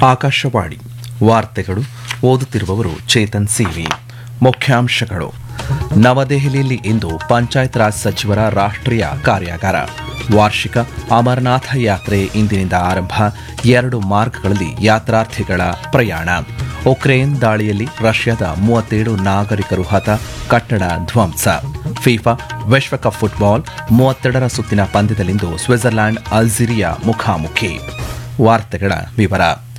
ಆಕಾಶವಾಣಿ ವಾರ್ತೆಗಳು ಓದುತ್ತಿರುವವರು ಚೇತನ್ ಸಿವಿ ಮುಖ್ಯಾಂಶಗಳು ನವದೆಹಲಿಯಲ್ಲಿ ಇಂದು ಪಂಚಾಯತ್ ರಾಜ್ ಸಚಿವರ ರಾಷ್ಟ್ರೀಯ ಕಾರ್ಯಾಗಾರ ವಾರ್ಷಿಕ ಅಮರನಾಥ ಯಾತ್ರೆ ಇಂದಿನಿಂದ ಆರಂಭ ಎರಡು ಮಾರ್ಗಗಳಲ್ಲಿ ಯಾತ್ರಾರ್ಥಿಗಳ ಪ್ರಯಾಣ ಉಕ್ರೇನ್ ದಾಳಿಯಲ್ಲಿ ರಷ್ಯಾದ ಮೂವತ್ತೇಳು ನಾಗರಿಕರು ಹತ ಕಟ್ಟಡ ಧ್ವಂಸ ಫಿಫಾ ವಿಶ್ವಕಪ್ ಫುಟ್ಬಾಲ್ ಮೂವತ್ತೆರಡರ ಸುತ್ತಿನ ಪಂದ್ಯದಲ್ಲಿಂದು ಸ್ವಿಟ್ಜರ್ಲ್ಯಾಂಡ್ ಅಲ್ಜಿರಿಯಾ ಮುಖಾಮುಖಿ ವಾರ್ತೆಗಳ ವಿವರ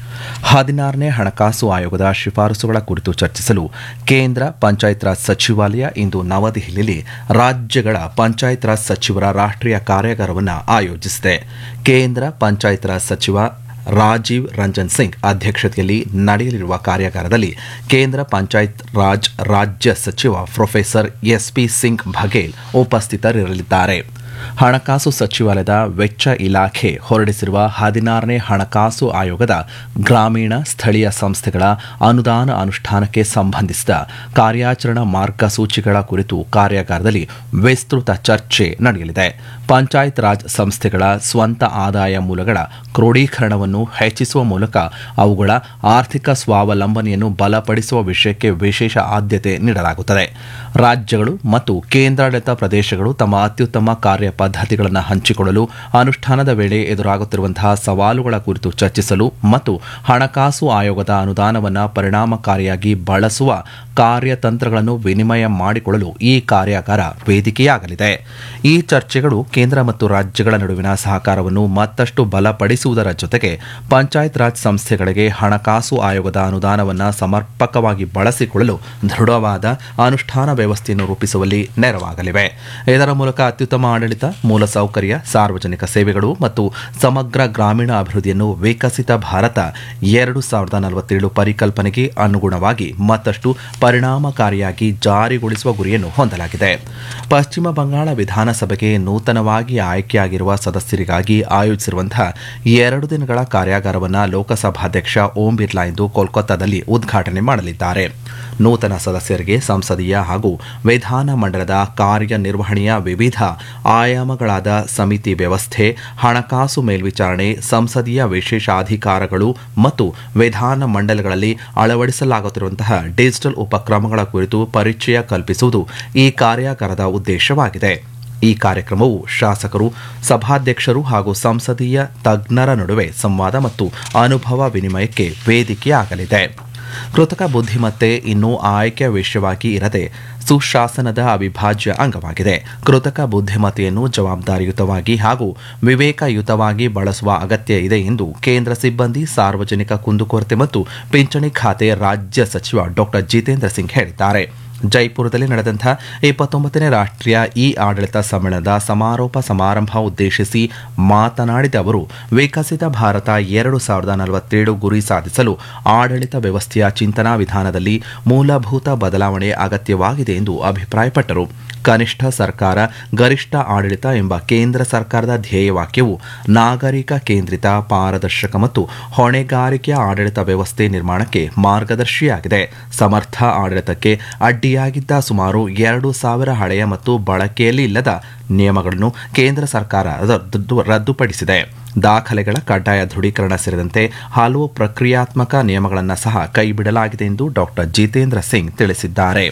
ಹದಿನಾರನೇ ಹಣಕಾಸು ಆಯೋಗದ ಶಿಫಾರಸುಗಳ ಕುರಿತು ಚರ್ಚಿಸಲು ಕೇಂದ್ರ ಪಂಚಾಯತ್ ರಾಜ್ ಸಚಿವಾಲಯ ಇಂದು ನವದೆಹಲಿಯಲ್ಲಿ ರಾಜ್ಯಗಳ ಪಂಚಾಯತ್ ರಾಜ್ ಸಚಿವರ ರಾಷ್ಟ್ರೀಯ ಕಾರ್ಯಾಗಾರವನ್ನು ಆಯೋಜಿಸಿದೆ ಕೇಂದ್ರ ಪಂಚಾಯತ್ ರಾಜ್ ಸಚಿವ ರಾಜೀವ್ ರಂಜನ್ ಸಿಂಗ್ ಅಧ್ಯಕ್ಷತೆಯಲ್ಲಿ ನಡೆಯಲಿರುವ ಕಾರ್ಯಾಗಾರದಲ್ಲಿ ಕೇಂದ್ರ ಪಂಚಾಯತ್ ರಾಜ್ ರಾಜ್ಯ ಸಚಿವ ಪ್ರೊಫೆಸರ್ ಎಸ್ಪಿ ಸಿಂಗ್ ಬಘೇಲ್ ಉಪಸ್ಥಿತರಿರಲಿದ್ದಾರೆ ಹಣಕಾಸು ಸಚಿವಾಲಯದ ವೆಚ್ಚ ಇಲಾಖೆ ಹೊರಡಿಸಿರುವ ಹದಿನಾರನೇ ಹಣಕಾಸು ಆಯೋಗದ ಗ್ರಾಮೀಣ ಸ್ಥಳೀಯ ಸಂಸ್ಥೆಗಳ ಅನುದಾನ ಅನುಷ್ಠಾನಕ್ಕೆ ಸಂಬಂಧಿಸಿದ ಕಾರ್ಯಾಚರಣಾ ಮಾರ್ಗಸೂಚಿಗಳ ಕುರಿತು ಕಾರ್ಯಾಗಾರದಲ್ಲಿ ವಿಸ್ತೃತ ಚರ್ಚೆ ನಡೆಯಲಿದೆ ಪಂಚಾಯತ್ ರಾಜ್ ಸಂಸ್ಥೆಗಳ ಸ್ವಂತ ಆದಾಯ ಮೂಲಗಳ ಕ್ರೋಢೀಕರಣವನ್ನು ಹೆಚ್ಚಿಸುವ ಮೂಲಕ ಅವುಗಳ ಆರ್ಥಿಕ ಸ್ವಾವಲಂಬನೆಯನ್ನು ಬಲಪಡಿಸುವ ವಿಷಯಕ್ಕೆ ವಿಶೇಷ ಆದ್ಯತೆ ನೀಡಲಾಗುತ್ತದೆ ರಾಜ್ಯಗಳು ಮತ್ತು ಕೇಂದ್ರಾಡಳಿತ ಪ್ರದೇಶಗಳು ತಮ್ಮ ಅತ್ಯುತ್ತಮ ಕಾರ್ಯ ಪದ್ಧತಿಗಳನ್ನು ಹಂಚಿಕೊಳ್ಳಲು ಅನುಷ್ಠಾನದ ವೇಳೆ ಎದುರಾಗುತ್ತಿರುವಂತಹ ಸವಾಲುಗಳ ಕುರಿತು ಚರ್ಚಿಸಲು ಮತ್ತು ಹಣಕಾಸು ಆಯೋಗದ ಅನುದಾನವನ್ನು ಪರಿಣಾಮಕಾರಿಯಾಗಿ ಬಳಸುವ ಕಾರ್ಯತಂತ್ರಗಳನ್ನು ವಿನಿಮಯ ಮಾಡಿಕೊಳ್ಳಲು ಈ ಕಾರ್ಯಾಗಾರ ವೇದಿಕೆಯಾಗಲಿದೆ ಈ ಚರ್ಚೆಗಳು ಕೇಂದ್ರ ಮತ್ತು ರಾಜ್ಯಗಳ ನಡುವಿನ ಸಹಕಾರವನ್ನು ಮತ್ತಷ್ಟು ಬಲಪಡಿಸುವುದರ ಜೊತೆಗೆ ಪಂಚಾಯತ್ ರಾಜ್ ಸಂಸ್ಥೆಗಳಿಗೆ ಹಣಕಾಸು ಆಯೋಗದ ಅನುದಾನವನ್ನು ಸಮರ್ಪಕವಾಗಿ ಬಳಸಿಕೊಳ್ಳಲು ದೃಢವಾದ ಅನುಷ್ಠಾನ ವ್ಯವಸ್ಥೆಯನ್ನು ರೂಪಿಸುವಲ್ಲಿ ನೆರವಾಗಲಿವೆ ಇದರ ಮೂಲಕ ಅತ್ಯುತ್ತಮ ಆಡಳಿತ ಮೂಲಸೌಕರ್ಯ ಸಾರ್ವಜನಿಕ ಸೇವೆಗಳು ಮತ್ತು ಸಮಗ್ರ ಗ್ರಾಮೀಣ ಅಭಿವೃದ್ಧಿಯನ್ನು ವಿಕಸಿತ ಭಾರತ ಎರಡು ಸಾವಿರದ ನಲವತ್ತೇಳು ಪರಿಕಲ್ಪನೆಗೆ ಅನುಗುಣವಾಗಿ ಮತ್ತಷ್ಟು ಪರಿಣಾಮಕಾರಿಯಾಗಿ ಜಾರಿಗೊಳಿಸುವ ಗುರಿಯನ್ನು ಹೊಂದಲಾಗಿದೆ ಪಶ್ಚಿಮ ಬಂಗಾಳ ವಿಧಾನಸಭೆಗೆ ನೂತನವಾಗಿ ಆಯ್ಕೆಯಾಗಿರುವ ಸದಸ್ಯರಿಗಾಗಿ ಆಯೋಜಿಸಿರುವಂತಹ ಎರಡು ದಿನಗಳ ಕಾರ್ಯಾಗಾರವನ್ನು ಲೋಕಸಭಾಧ್ಯಕ್ಷ ಓಂ ಬಿರ್ಲಾ ಇಂದು ಕೋಲ್ಕತ್ತಾದಲ್ಲಿ ಉದ್ಘಾಟನೆ ಮಾಡಲಿದ್ದಾರೆ ನೂತನ ಸದಸ್ಯರಿಗೆ ಸಂಸದೀಯ ಹಾಗೂ ವಿಧಾನ ಮಂಡಲದ ಕಾರ್ಯನಿರ್ವಹಣೆಯ ವಿವಿಧ ಆಯಾಮಗಳಾದ ಸಮಿತಿ ವ್ಯವಸ್ಥೆ ಹಣಕಾಸು ಮೇಲ್ವಿಚಾರಣೆ ಸಂಸದೀಯ ವಿಶೇಷಾಧಿಕಾರಗಳು ಮತ್ತು ವಿಧಾನ ಮಂಡಲಗಳಲ್ಲಿ ಅಳವಡಿಸಲಾಗುತ್ತಿರುವಂತಹ ಡಿಜಿಟಲ್ ಉಪಕ್ರಮಗಳ ಕುರಿತು ಪರಿಚಯ ಕಲ್ಪಿಸುವುದು ಈ ಕಾರ್ಯಾಗಾರದ ಉದ್ದೇಶವಾಗಿದೆ ಈ ಕಾರ್ಯಕ್ರಮವು ಶಾಸಕರು ಸಭಾಧ್ಯಕ್ಷರು ಹಾಗೂ ಸಂಸದೀಯ ತಜ್ಞರ ನಡುವೆ ಸಂವಾದ ಮತ್ತು ಅನುಭವ ವಿನಿಮಯಕ್ಕೆ ವೇದಿಕೆಯಾಗಲಿದೆ ಕೃತಕ ಬುದ್ಧಿಮತ್ತೆ ಇನ್ನೂ ಆಯ್ಕೆಯ ವಿಷಯವಾಗಿ ಇರದೆ ಸುಶಾಸನದ ಅವಿಭಾಜ್ಯ ಅಂಗವಾಗಿದೆ ಕೃತಕ ಬುದ್ಧಿಮತ್ತೆಯನ್ನು ಜವಾಬ್ದಾರಿಯುತವಾಗಿ ಹಾಗೂ ವಿವೇಕಯುತವಾಗಿ ಬಳಸುವ ಅಗತ್ಯ ಇದೆ ಎಂದು ಕೇಂದ್ರ ಸಿಬ್ಬಂದಿ ಸಾರ್ವಜನಿಕ ಕುಂದುಕೊರತೆ ಮತ್ತು ಪಿಂಚಣಿ ಖಾತೆ ರಾಜ್ಯ ಸಚಿವ ಡಾ ಜಿತೇಂದ್ರ ಸಿಂಗ್ ಹೇಳಿದ್ದಾರೆ ಜೈಪುರದಲ್ಲಿ ನಡೆದಂಥ ಇಪ್ಪತ್ತೊಂಬತ್ತನೇ ರಾಷ್ಟ್ರೀಯ ಇ ಆಡಳಿತ ಸಮ್ಮೇಳನದ ಸಮಾರೋಪ ಸಮಾರಂಭ ಉದ್ದೇಶಿಸಿ ಮಾತನಾಡಿದ ಅವರು ವಿಕಸಿತ ಭಾರತ ಎರಡು ಸಾವಿರದ ನಲವತ್ತೇಳು ಗುರಿ ಸಾಧಿಸಲು ಆಡಳಿತ ವ್ಯವಸ್ಥೆಯ ಚಿಂತನಾ ವಿಧಾನದಲ್ಲಿ ಮೂಲಭೂತ ಬದಲಾವಣೆ ಅಗತ್ಯವಾಗಿದೆ ಎಂದು ಅಭಿಪ್ರಾಯಪಟ್ಟರು ಕನಿಷ್ಠ ಸರ್ಕಾರ ಗರಿಷ್ಠ ಆಡಳಿತ ಎಂಬ ಕೇಂದ್ರ ಸರ್ಕಾರದ ಧ್ಯೇಯವಾಕ್ಯವು ನಾಗರಿಕ ಕೇಂದ್ರಿತ ಪಾರದರ್ಶಕ ಮತ್ತು ಹೊಣೆಗಾರಿಕೆಯ ಆಡಳಿತ ವ್ಯವಸ್ಥೆ ನಿರ್ಮಾಣಕ್ಕೆ ಮಾರ್ಗದರ್ಶಿಯಾಗಿದೆ ಸಮರ್ಥ ಆಡಳಿತಕ್ಕೆ ಅಡ್ಡಿಯಾಗಿದ್ದ ಸುಮಾರು ಎರಡು ಸಾವಿರ ಹಳೆಯ ಮತ್ತು ಬಳಕೆಯಲ್ಲಿ ಇಲ್ಲದ ನಿಯಮಗಳನ್ನು ಕೇಂದ್ರ ಸರ್ಕಾರ ರದ್ದುಪಡಿಸಿದೆ ದಾಖಲೆಗಳ ಕಡ್ಡಾಯ ದೃಢೀಕರಣ ಸೇರಿದಂತೆ ಹಲವು ಪ್ರಕ್ರಿಯಾತ್ಮಕ ನಿಯಮಗಳನ್ನು ಸಹ ಕೈಬಿಡಲಾಗಿದೆ ಎಂದು ಡಾ ಜಿತೇಂದ್ರ ಸಿಂಗ್ ತಿಳಿಸಿದ್ದಾರೆ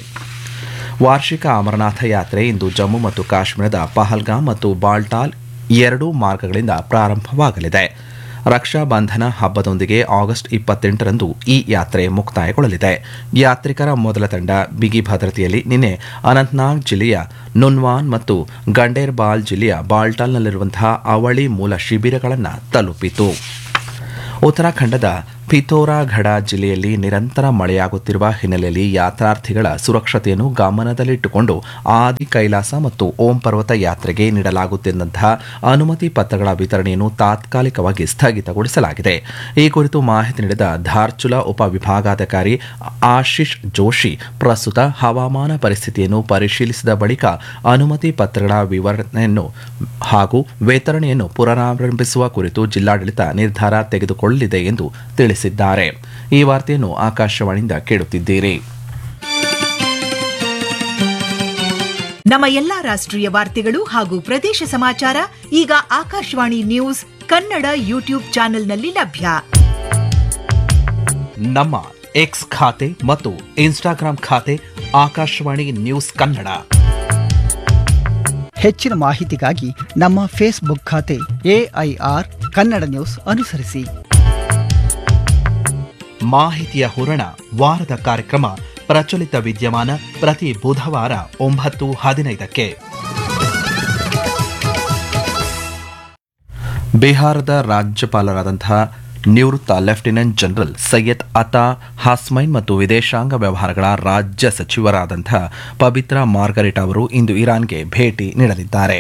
ವಾರ್ಷಿಕ ಅಮರನಾಥ ಯಾತ್ರೆ ಇಂದು ಜಮ್ಮು ಮತ್ತು ಕಾಶ್ಮೀರದ ಪಹಲ್ಗಾಮ್ ಮತ್ತು ಬಾಲ್ಟಾಲ್ ಎರಡೂ ಮಾರ್ಗಗಳಿಂದ ಪ್ರಾರಂಭವಾಗಲಿದೆ ರಕ್ಷಾ ಬಂಧನ ಹಬ್ಬದೊಂದಿಗೆ ಆಗಸ್ಟ್ ಇಪ್ಪತ್ತೆಂಟರಂದು ಈ ಯಾತ್ರೆ ಮುಕ್ತಾಯಗೊಳ್ಳಲಿದೆ ಯಾತ್ರಿಕರ ಮೊದಲ ತಂಡ ಬಿಗಿ ಭದ್ರತೆಯಲ್ಲಿ ನಿನ್ನೆ ಅನಂತನಾಗ್ ಜಿಲ್ಲೆಯ ನುನ್ವಾನ್ ಮತ್ತು ಗಂಡೇರ್ಬಾಲ್ ಜಿಲ್ಲೆಯ ಬಾಲ್ಟಾಲ್ನಲ್ಲಿರುವಂತಹ ಅವಳಿ ಮೂಲ ಶಿಬಿರಗಳನ್ನು ತಲುಪಿತು ಉತ್ತರಾಖಂಡದ ಪಿಥೋರಾಘಡ ಜಿಲ್ಲೆಯಲ್ಲಿ ನಿರಂತರ ಮಳೆಯಾಗುತ್ತಿರುವ ಹಿನ್ನೆಲೆಯಲ್ಲಿ ಯಾತ್ರಾರ್ಥಿಗಳ ಸುರಕ್ಷತೆಯನ್ನು ಗಮನದಲ್ಲಿಟ್ಟುಕೊಂಡು ಆದಿ ಕೈಲಾಸ ಮತ್ತು ಓಂ ಪರ್ವತ ಯಾತ್ರೆಗೆ ನೀಡಲಾಗುತ್ತಿದ್ದಂತಹ ಅನುಮತಿ ಪತ್ರಗಳ ವಿತರಣೆಯನ್ನು ತಾತ್ಕಾಲಿಕವಾಗಿ ಸ್ಥಗಿತಗೊಳಿಸಲಾಗಿದೆ ಈ ಕುರಿತು ಮಾಹಿತಿ ನೀಡಿದ ಧಾರ್ಚುಲಾ ಉಪವಿಭಾಗಾಧಿಕಾರಿ ಆಶಿಶ್ ಜೋಶಿ ಪ್ರಸ್ತುತ ಹವಾಮಾನ ಪರಿಸ್ಥಿತಿಯನ್ನು ಪರಿಶೀಲಿಸಿದ ಬಳಿಕ ಅನುಮತಿ ಪತ್ರಗಳ ವಿವರಣೆಯನ್ನು ಹಾಗೂ ವಿತರಣೆಯನ್ನು ಪುನರಾರಂಭಿಸುವ ಕುರಿತು ಜಿಲ್ಲಾಡಳಿತ ನಿರ್ಧಾರ ತೆಗೆದುಕೊಳ್ಳಲಿದೆ ಎಂದು ತಿಳಿಸಿದ್ದಾರೆ ಈ ವಾರ್ತೆಯನ್ನು ಆಕಾಶವಾಣಿಯಿಂದ ಕೇಳುತ್ತಿದ್ದೀರಿ ನಮ್ಮ ಎಲ್ಲಾ ರಾಷ್ಟ್ರೀಯ ವಾರ್ತೆಗಳು ಹಾಗೂ ಪ್ರದೇಶ ಸಮಾಚಾರ ಈಗ ಆಕಾಶವಾಣಿ ನ್ಯೂಸ್ ಕನ್ನಡ ಯೂಟ್ಯೂಬ್ ಚಾನೆಲ್ನಲ್ಲಿ ಲಭ್ಯ ನಮ್ಮ ಎಕ್ಸ್ ಖಾತೆ ಮತ್ತು ಇನ್ಸ್ಟಾಗ್ರಾಂ ಖಾತೆ ಆಕಾಶವಾಣಿ ನ್ಯೂಸ್ ಕನ್ನಡ ಹೆಚ್ಚಿನ ಮಾಹಿತಿಗಾಗಿ ನಮ್ಮ ಫೇಸ್ಬುಕ್ ಖಾತೆ ಎಐಆರ್ ಕನ್ನಡ ನ್ಯೂಸ್ ಅನುಸರಿಸಿ ಮಾಹಿತಿಯ ಹೂರಣ ವಾರದ ಕಾರ್ಯಕ್ರಮ ಪ್ರಚಲಿತ ವಿದ್ಯಮಾನ ಪ್ರತಿ ಬುಧವಾರ ಒಂಬತ್ತು ಹದಿನೈದಕ್ಕೆ ಬಿಹಾರದ ರಾಜ್ಯಪಾಲರಾದಂತಹ ನಿವೃತ್ತ ಲೆಫ್ಟಿನೆಂಟ್ ಜನರಲ್ ಸೈಯದ್ ಅತಾ ಹಾಸ್ಮೈನ್ ಮತ್ತು ವಿದೇಶಾಂಗ ವ್ಯವಹಾರಗಳ ರಾಜ್ಯ ಸಚಿವರಾದಂತಹ ಪವಿತ್ರ ಮಾರ್ಗರಿಟ್ ಅವರು ಇಂದು ಇರಾನ್ಗೆ ಭೇಟಿ ನೀಡಲಿದ್ದಾರೆ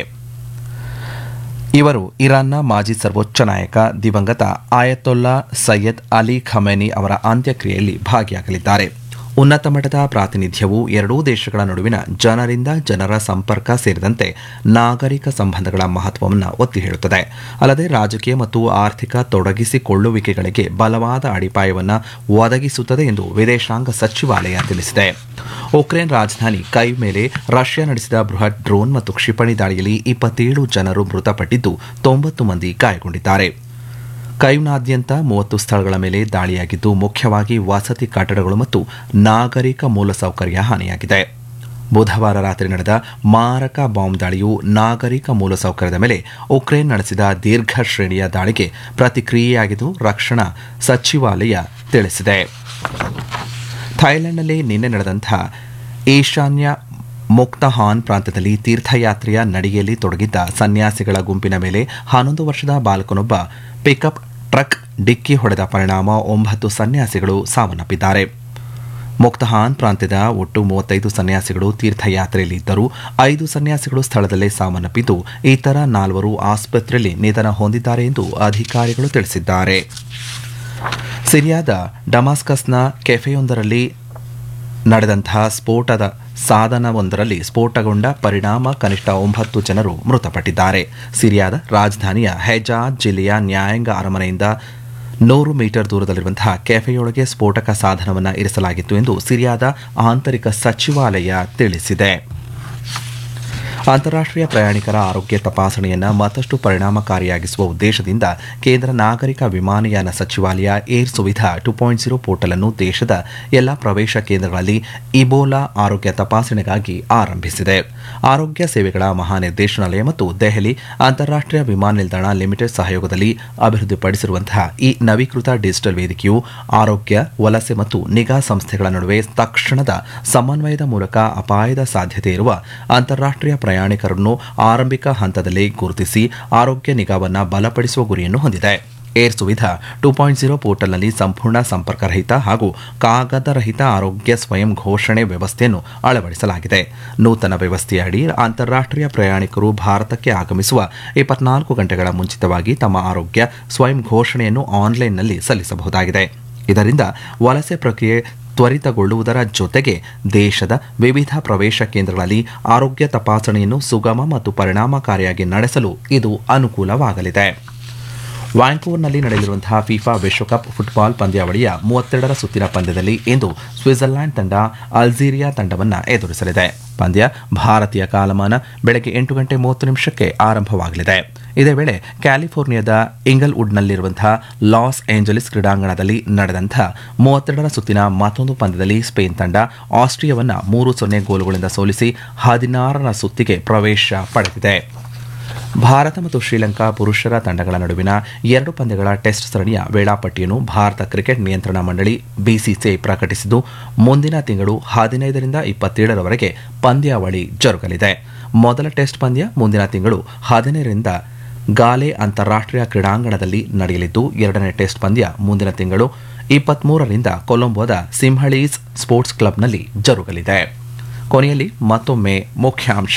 ಇವರು ಇರಾನ್ನ ಮಾಜಿ ಸರ್ವೋಚ್ಚ ನಾಯಕ ದಿವಂಗತ ಆಯತೊಲ್ಲಾ ಸೈಯದ್ ಅಲಿ ಖಮೇನಿ ಅವರ ಅಂತ್ಯಕ್ರಿಯೆಯಲ್ಲಿ ಭಾಗಿಯಾಗಲಿದ್ದಾರೆ ಉನ್ನತ ಮಟ್ಟದ ಪ್ರಾತಿನಿಧ್ಯವು ಎರಡೂ ದೇಶಗಳ ನಡುವಿನ ಜನರಿಂದ ಜನರ ಸಂಪರ್ಕ ಸೇರಿದಂತೆ ನಾಗರಿಕ ಸಂಬಂಧಗಳ ಮಹತ್ವವನ್ನು ಒತ್ತಿ ಹೇಳುತ್ತದೆ ಅಲ್ಲದೆ ರಾಜಕೀಯ ಮತ್ತು ಆರ್ಥಿಕ ತೊಡಗಿಸಿಕೊಳ್ಳುವಿಕೆಗಳಿಗೆ ಬಲವಾದ ಅಡಿಪಾಯವನ್ನು ಒದಗಿಸುತ್ತದೆ ಎಂದು ವಿದೇಶಾಂಗ ಸಚಿವಾಲಯ ತಿಳಿಸಿದೆ ಉಕ್ರೇನ್ ರಾಜಧಾನಿ ಕೈ ಮೇಲೆ ರಷ್ಯಾ ನಡೆಸಿದ ಬೃಹತ್ ಡ್ರೋನ್ ಮತ್ತು ಕ್ಷಿಪಣಿ ದಾಳಿಯಲ್ಲಿ ಇಪ್ಪತ್ತೇಳು ಜನರು ಮೃತಪಟ್ಟಿದ್ದು ತೊಂಬತ್ತು ಮಂದಿ ಗಾಯಗೊಂಡಿದ್ದಾರೆ ಕೈವ್ನಾದ್ಯಂತ ಮೂವತ್ತು ಸ್ಥಳಗಳ ಮೇಲೆ ದಾಳಿಯಾಗಿದ್ದು ಮುಖ್ಯವಾಗಿ ವಸತಿ ಕಟ್ಟಡಗಳು ಮತ್ತು ನಾಗರಿಕ ಮೂಲಸೌಕರ್ಯ ಹಾನಿಯಾಗಿದೆ ಬುಧವಾರ ರಾತ್ರಿ ನಡೆದ ಮಾರಕ ಬಾಂಬ್ ದಾಳಿಯು ನಾಗರಿಕ ಮೂಲಸೌಕರ್ಯದ ಮೇಲೆ ಉಕ್ರೇನ್ ನಡೆಸಿದ ದೀರ್ಘ ಶ್ರೇಣಿಯ ದಾಳಿಗೆ ಪ್ರತಿಕ್ರಿಯೆಯಾಗಿದ್ದು ರಕ್ಷಣಾ ಸಚಿವಾಲಯ ತಿಳಿಸಿದೆ ಥೈಲ್ಯಾಂಡ್ನಲ್ಲಿ ನಿನ್ನೆ ನಡೆದಂತಹ ಈಶಾನ್ಯ ಮುಕ್ತಹಾನ್ ಪ್ರಾಂತ್ಯದಲ್ಲಿ ತೀರ್ಥಯಾತ್ರೆಯ ನಡಿಗೆಯಲ್ಲಿ ತೊಡಗಿದ್ದ ಸನ್ಯಾಸಿಗಳ ಗುಂಪಿನ ಮೇಲೆ ಹನ್ನೊಂದು ವರ್ಷದ ಬಾಲಕನೊಬ್ಬ ಪಿಕಪ್ ಟ್ರಕ್ ಡಿಕ್ಕಿ ಹೊಡೆದ ಪರಿಣಾಮ ಒಂಬತ್ತು ಸನ್ಯಾಸಿಗಳು ಸಾವನ್ನಪ್ಪಿದ್ದಾರೆ ಮುಕ್ತಹಾನ್ ಪ್ರಾಂತ್ಯದ ಒಟ್ಟು ಮೂವತ್ತೈದು ಸನ್ಯಾಸಿಗಳು ತೀರ್ಥಯಾತ್ರೆಯಲ್ಲಿ ಇದ್ದರು ಐದು ಸನ್ಯಾಸಿಗಳು ಸ್ಥಳದಲ್ಲೇ ಸಾವನ್ನಪ್ಪಿದ್ದು ಇತರ ನಾಲ್ವರು ಆಸ್ಪತ್ರೆಯಲ್ಲಿ ನಿಧನ ಹೊಂದಿದ್ದಾರೆ ಎಂದು ಅಧಿಕಾರಿಗಳು ತಿಳಿಸಿದ್ದಾರೆ ಸಿರಿಯಾದ ಡಮಾಸ್ಕಸ್ನ ಕೆಫೆಯೊಂದರಲ್ಲಿ ನಡೆದಂತಹ ಸ್ಫೋಟದ ಸಾಧನವೊಂದರಲ್ಲಿ ಸ್ಫೋಟಗೊಂಡ ಪರಿಣಾಮ ಕನಿಷ್ಠ ಒಂಬತ್ತು ಜನರು ಮೃತಪಟ್ಟಿದ್ದಾರೆ ಸಿರಿಯಾದ ರಾಜಧಾನಿಯ ಹೆಜಾಜ್ ಜಿಲ್ಲೆಯ ನ್ಯಾಯಾಂಗ ಅರಮನೆಯಿಂದ ನೂರು ಮೀಟರ್ ದೂರದಲ್ಲಿರುವಂತಹ ಕೆಫೆಯೊಳಗೆ ಸ್ಫೋಟಕ ಸಾಧನವನ್ನು ಇರಿಸಲಾಗಿತ್ತು ಎಂದು ಸಿರಿಯಾದ ಆಂತರಿಕ ಸಚಿವಾಲಯ ತಿಳಿಸಿದೆ ಅಂತಾರಾಷ್ಟ್ರೀಯ ಪ್ರಯಾಣಿಕರ ಆರೋಗ್ಯ ತಪಾಸಣೆಯನ್ನು ಮತ್ತಷ್ಟು ಪರಿಣಾಮಕಾರಿಯಾಗಿಸುವ ಉದ್ದೇಶದಿಂದ ಕೇಂದ್ರ ನಾಗರಿಕ ವಿಮಾನಯಾನ ಸಚಿವಾಲಯ air Suvidha two point zero portal ಅನ್ನು ದೇಶದ ಎಲ್ಲ ಪ್ರವೇಶ ಕೇಂದ್ರಗಳಲ್ಲಿ ಇಬೋಲಾ ಆರೋಗ್ಯ ತಪಾಸಣೆಗಾಗಿ ಆರಂಭಿಸಿದೆ ಆರೋಗ್ಯ ಸೇವೆಗಳ ಮಹಾನಿರ್ದೇಶನಾಲಯ ಮತ್ತು ದೆಹಲಿ ಅಂತಾರಾಷ್ಟ್ರೀಯ ವಿಮಾನ ನಿಲ್ದಾಣ ಲಿಮಿಟೆಡ್ ಸಹಯೋಗದಲ್ಲಿ ಅಭಿವೃದ್ಧಿಪಡಿಸಿರುವಂತಹ ಈ ನವೀಕೃತ ಡಿಜಿಟಲ್ ವೇದಿಕೆಯು ಆರೋಗ್ಯ ವಲಸೆ ಮತ್ತು ನಿಗಾ ಸಂಸ್ಥೆಗಳ ನಡುವೆ ತಕ್ಷಣದ ಸಮನ್ವಯದ ಮೂಲಕ ಅಪಾಯದ ಸಾಧ್ಯತೆ ಇರುವ ಅಂತಾರಾಷ್ಟ್ರೀಯ ಪ್ರಯಾಣಿಕರನ್ನು ಆರಂಭಿಕ ಹಂತದಲ್ಲಿ ಗುರುತಿಸಿ ಆರೋಗ್ಯ ನಿಗಾವನ್ನು ಬಲಪಡಿಸುವ ಗುರಿಯನ್ನು ಹೊಂದಿದೆ air Suvidha two point zero ಪೋರ್ಟಲ್ನಲ್ಲಿ ಸಂಪೂರ್ಣ ಸಂಪರ್ಕರಹಿತ ಹಾಗೂ ಕಾಗದರಹಿತ ಆರೋಗ್ಯ ಸ್ವಯಂ ಘೋಷಣೆ ವ್ಯವಸ್ಥೆಯನ್ನು ಅಳವಡಿಸಲಾಗಿದೆ ನೂತನ ವ್ಯವಸ್ಥೆಯಡಿ ಅಂತಾರಾಷ್ಟ್ರೀಯ ಪ್ರಯಾಣಿಕರು ಭಾರತಕ್ಕೆ ಆಗಮಿಸುವ ಇಪ್ಪತ್ನಾಲ್ಕು ಗಂಟೆಗಳ ಮುಂಚಿತವಾಗಿ ತಮ್ಮ ಆರೋಗ್ಯ ಸ್ವಯಂ ಘೋಷಣೆಯನ್ನು ಆನ್ಲೈನ್ನಲ್ಲಿ ಸಲ್ಲಿಸಬಹುದಾಗಿದೆ ಇದರಿಂದ ವಲಸೆ ಪ್ರಕ್ರಿಯೆ ತ್ವರಿತಗೊಳ್ಳುವುದರ ಜೊತೆಗೆ ದೇಶದ ವಿವಿಧ ಪ್ರವೇಶ ಕೇಂದ್ರಗಳಲ್ಲಿ ಆರೋಗ್ಯ ತಪಾಸಣೆಯನ್ನು ಸುಗಮ ಮತ್ತು ಪರಿಣಾಮಕಾರಿಯಾಗಿ ನಡೆಸಲು ಇದು ಅನುಕೂಲವಾಗಲಿದೆ ವ್ಯಾಂಕೂವರ್ನಲ್ಲಿ ನಡೆಯಲಿರುವಂತಹ ಫಿಫಾ ವಿಶ್ವಕಪ್ ಫುಟ್ಬಾಲ್ ಪಂದ್ಯಾವಳಿಯ ಮೂವತ್ತೆರಡರ ಸುತ್ತಿನ ಪಂದ್ಯದಲ್ಲಿ ಇಂದು ಸ್ವಿಟ್ಜರ್ಲ್ಯಾಂಡ್ ತಂಡ ಅಲ್ಜೀರಿಯಾ ತಂಡವನ್ನು ಎದುರಿಸಲಿದೆ ಪಂದ್ಯ ಭಾರತೀಯ ಕಾಲಮಾನ ಬೆಳಗ್ಗೆ ಎಂಟು ಗಂಟೆ ಮೂವತ್ತು ನಿಮಿಷಕ್ಕೆ ಆರಂಭವಾಗಲಿದೆ ಇದೇ ವೇಳೆ ಕ್ಯಾಲಿಫೋರ್ನಿಯಾದ ಇಂಗಲ್ವುಡ್ನಲ್ಲಿರುವಂತಹ ಲಾಸ್ ಏಂಜಲಿಸ್ ಕ್ರೀಡಾಂಗಣದಲ್ಲಿ ನಡೆದಂತಹ ಮೂವತ್ತೆರಡರ ಸುತ್ತಿನ ಮತ್ತೊಂದು ಪಂದ್ಯದಲ್ಲಿ ಸ್ಪೇನ್ ತಂಡ ಆಸ್ಟ್ರಿಯಾವನ್ನು ಮೂರು ಸೊನ್ನೆ ಗೋಲುಗಳಿಂದ ಸೋಲಿಸಿ ಹದಿನಾರರ ಸುತ್ತಿಗೆ ಪ್ರವೇಶ ಪಡೆದಿದೆ ಭಾರತ ಮತ್ತು ಶ್ರೀಲಂಕಾ ಪುರುಷರ ತಂಡಗಳ ನಡುವಿನ ಎರಡು ಪಂದ್ಯಗಳ ಟೆಸ್ಟ್ ಸರಣಿಯ ವೇಳಾಪಟ್ಟಿಯನ್ನು ಭಾರತ ಕ್ರಿಕೆಟ್ ನಿಯಂತ್ರಣ ಮಂಡಳಿ ಬಿಸಿಸಿಐ ಪ್ರಕಟಿಸಿದ್ದು ಮುಂದಿನ ತಿಂಗಳು ಹದಿನೈದರಿಂದ ಇಪ್ಪತ್ತೇಳರವರೆಗೆ ಪಂದ್ಯಾವಳಿ ಜರುಗಲಿದೆ ಮೊದಲ ಟೆಸ್ಟ್ ಪಂದ್ಯ ಮುಂದಿನ ತಿಂಗಳು ಹದಿನೈದರಿಂದ ಗಾಲೆ ಅಂತಾರಾಷ್ಟ್ರೀಯ ಕ್ರೀಡಾಂಗಣದಲ್ಲಿ ನಡೆಯಲಿದ್ದು ಎರಡನೇ ಟೆಸ್ಟ್ ಪಂದ್ಯ ಮುಂದಿನ ತಿಂಗಳು ಇಪ್ಪತ್ಮೂರರಿಂದ ಕೊಲಂಬೋದ ಸಿಂಹಳೀಸ್ ಸ್ಪೋರ್ಟ್ಸ್ ಕ್ಲಬ್ನಲ್ಲಿ ಜರುಗಲಿದೆ ಕೊನೆಯಲ್ಲಿ ಮತ್ತೊಮ್ಮೆ ಮುಖ್ಯಾಂಶ